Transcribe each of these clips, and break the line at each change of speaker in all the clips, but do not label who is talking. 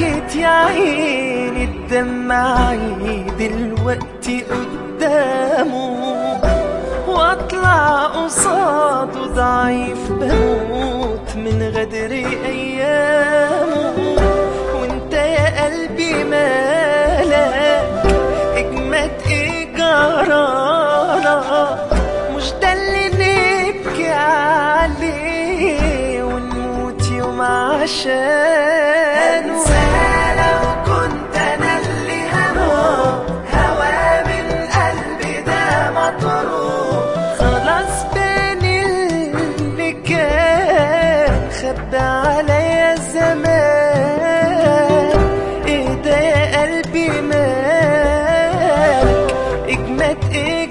بكت يا عيني الدمعي دلوقتي قدامه واطلع قصاده ضعيف بموت من غدر ايامه وانت يا قلبي مالك اجمد ايه جرالك مش ده اللي نبكي عليه ونموت يوم عشانه لو كنت انا اللي هموت هوا من قلبي ده مطروح خلاص باني اللي كان خبى عليا الزمان ايه ده يا قلبي مالك اجمد ايه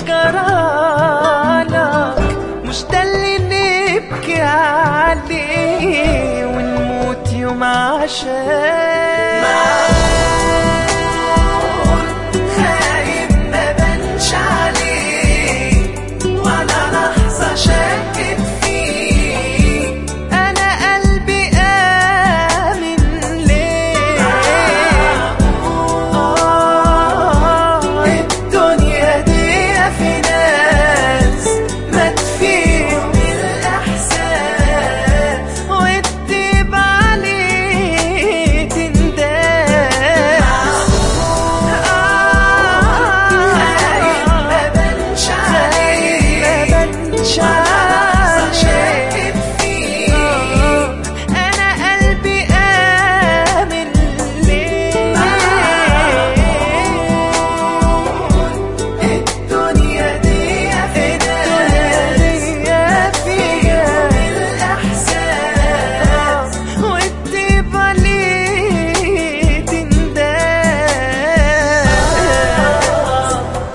جرالك مش ده اللي نبكي عليه ونموت يوم عشان خايف ما بنش عليه ولا لحظة شكت فيه أنا قلبي آمن ليه آه الدنيا دي في ناس مات فيهم الإحساس والديب عليه تنداس خايف ما بنش عليه ما بنش عليه أنا قلبي آمن ليه الدنيا دي فيها فيها الإحساس والطيب عليه تنداس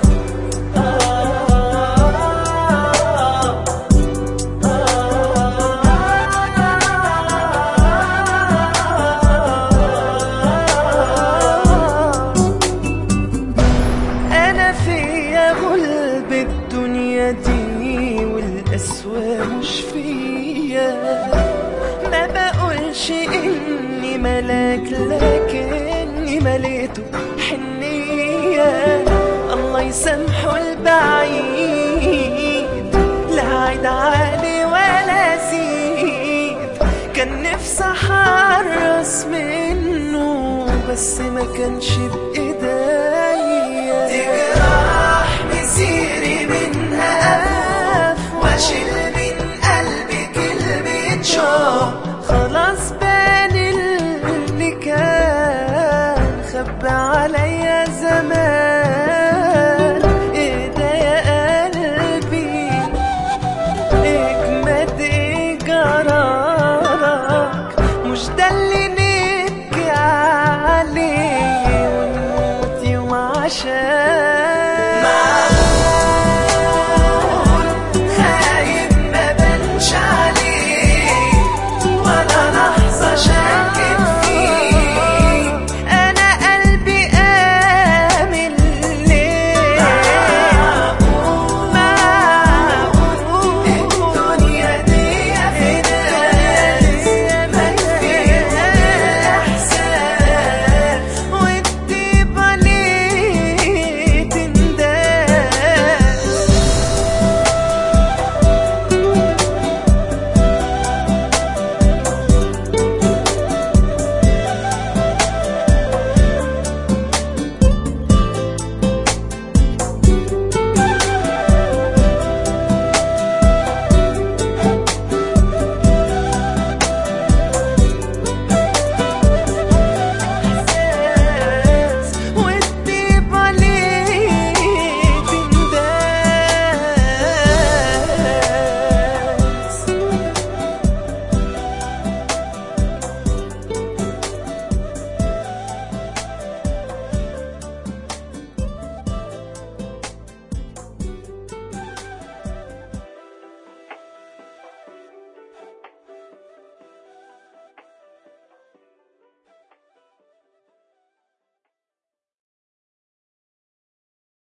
أنا فيا غلب الدنيا دي والأسوأ مش فيا ما بقولش إني ملاك لكني مليته حنية الله يسامحه البعيد لا عيد عالي ولا زيد كان نفسي أحرص منه بس ما كانش بإيديا تجرح مسيري منها أف واشيل من قلبي كلمة شوق